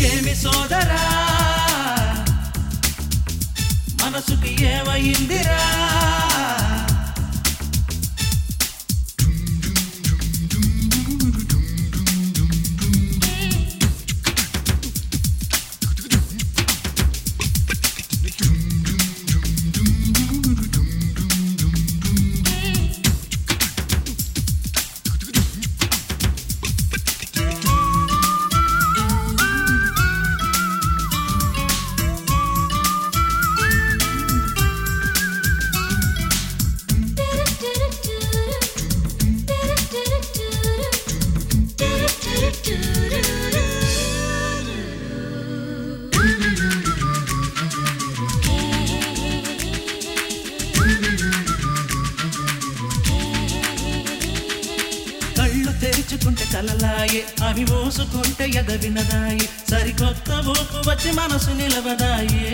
ఏమి సోదరా మనసుకి ఏమైందిరా కళ్ళు తెరుచుకుంటే కలలాయే అవి మూసుకుంటే ఎద వినదాయే సరికొత్త ఊపు వచ్చి మనసు నిలవదాయే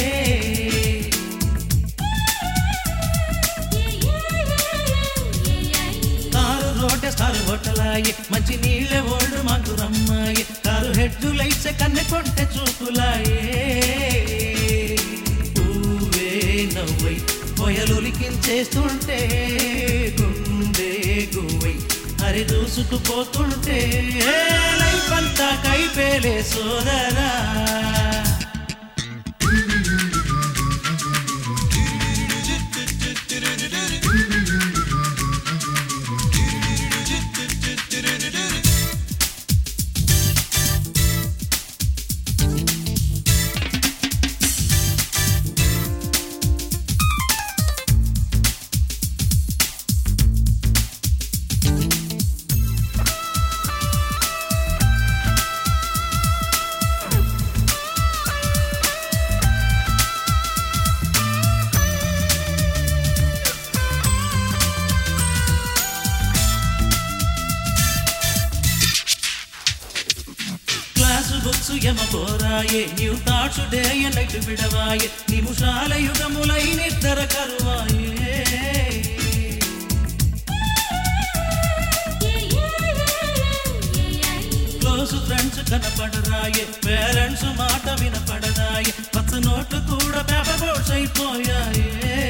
కారు రోటేస్తారు హోటలాయే మంచి నీళ్ళే ఓల్డ్ మధురమ్మాయే కారు హెడ్ లైట్స్ కన్నె కొంటె చూపులాయే పువ్వే నవ్వై పొయలులికించేస్తుంటే గుండె గువ్వై హరి దూసుకుపోతుంటే లైఫ్ అంతా కైపేలే సోదరా క్లాసు బుక్స్ ఎమబోరాయే న్యూ థాట్స్ డే నైట్ విడవాయే నిమిషాల యుగములై నిద్ర కరువాయే క్లోజ్ ఫ్రెండ్స్ కనపడరాయే పేరెంట్స్ మాట వినపడదాయే పచ్చ నోట్లు కూడా పేపర్ బోర్డ్స్ అయిపోయాయే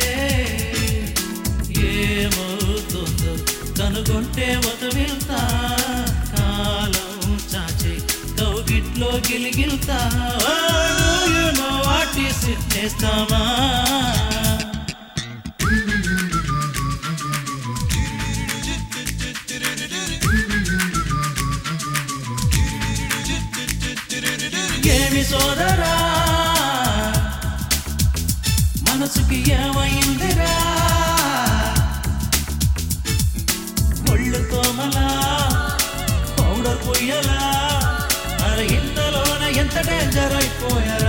ఏమవుతుందో కనుగొంటే ఒక వెళ్తా కాలం చాచే కౌగిట్లో గిలిగిల్తా వాటి సిద్ధేస్తామా ఏమి సోదరా మనసుకి ఏమైందిరా ఒళ్ళు తోమలా పౌడర్ పొయ్యలా అరే ఇంతలోన ఎంత డేంజర్ అయిపోయారా